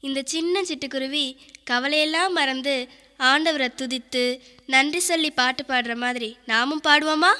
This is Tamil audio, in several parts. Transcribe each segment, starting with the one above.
இந்த சின்ன சிட்டுக்குருவி கவலையெல்லாம் மறந்து ஆண்டவரை துதித்து நன்றி சொல்லி பாட்டு பாடுற மாதிரி நாமும் பாடுவோமா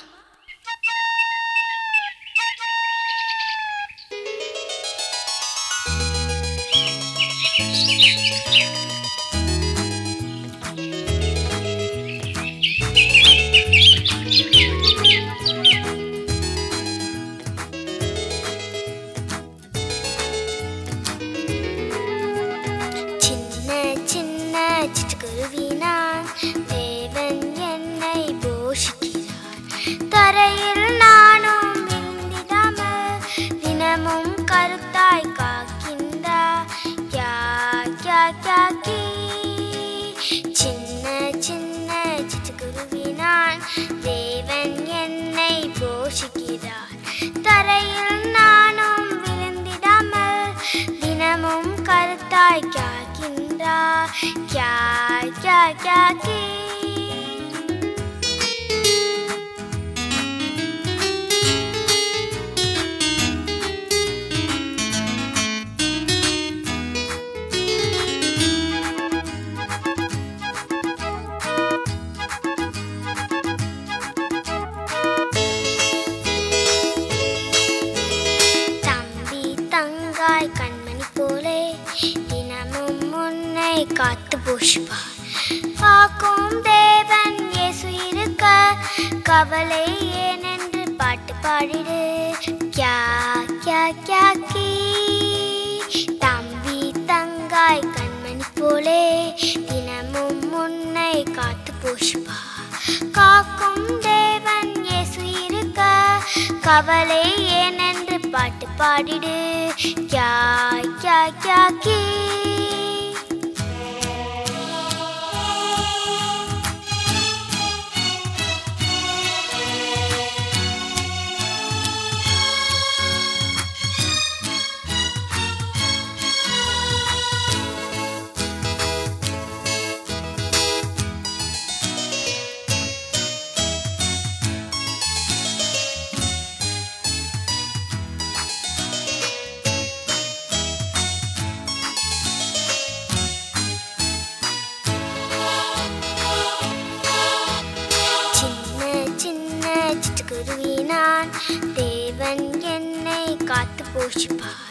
சின்ன சின்ன சிட்டுக்குருவி நான் தேவன் என்னை போஷிக்கிறார் தரையில் நானும் விழுந்திடாமல் தினமும் கருத்தாய் காக்கின்றார் யா யா யா கீ சின்ன சின்ன சிட்டுக்குருவி நான் தேவன் என்னை போஷிக்கிறார் தரையில் நானும் விழுந்திடாமல் தினமும் கருத்தாய் காக்கின்றா கியா கியா கியா கீ தம்பி தங்காய் கண்மணி போலே தினமும் உன்னை காத்து போஷிப்பார் காக்கும் தேவன் இயேசு இருக்க கவலை ஏனென்று பாட்டு பாடிடு கியா கியா கியா கீ தம்பி தங்காய் கண்மணி போலே தினமும் உன்னை காத்து போஷிப்பார் காக்கும் தேவன் இயேசு இருக்க கவலை ஏனென்று பாட்டு பாடிடு கியா கியா கியா கீ சின்ன சின்ன சிட்டுக்குருவி நான் தேவன் என்னை காத்து போஷிப்பார்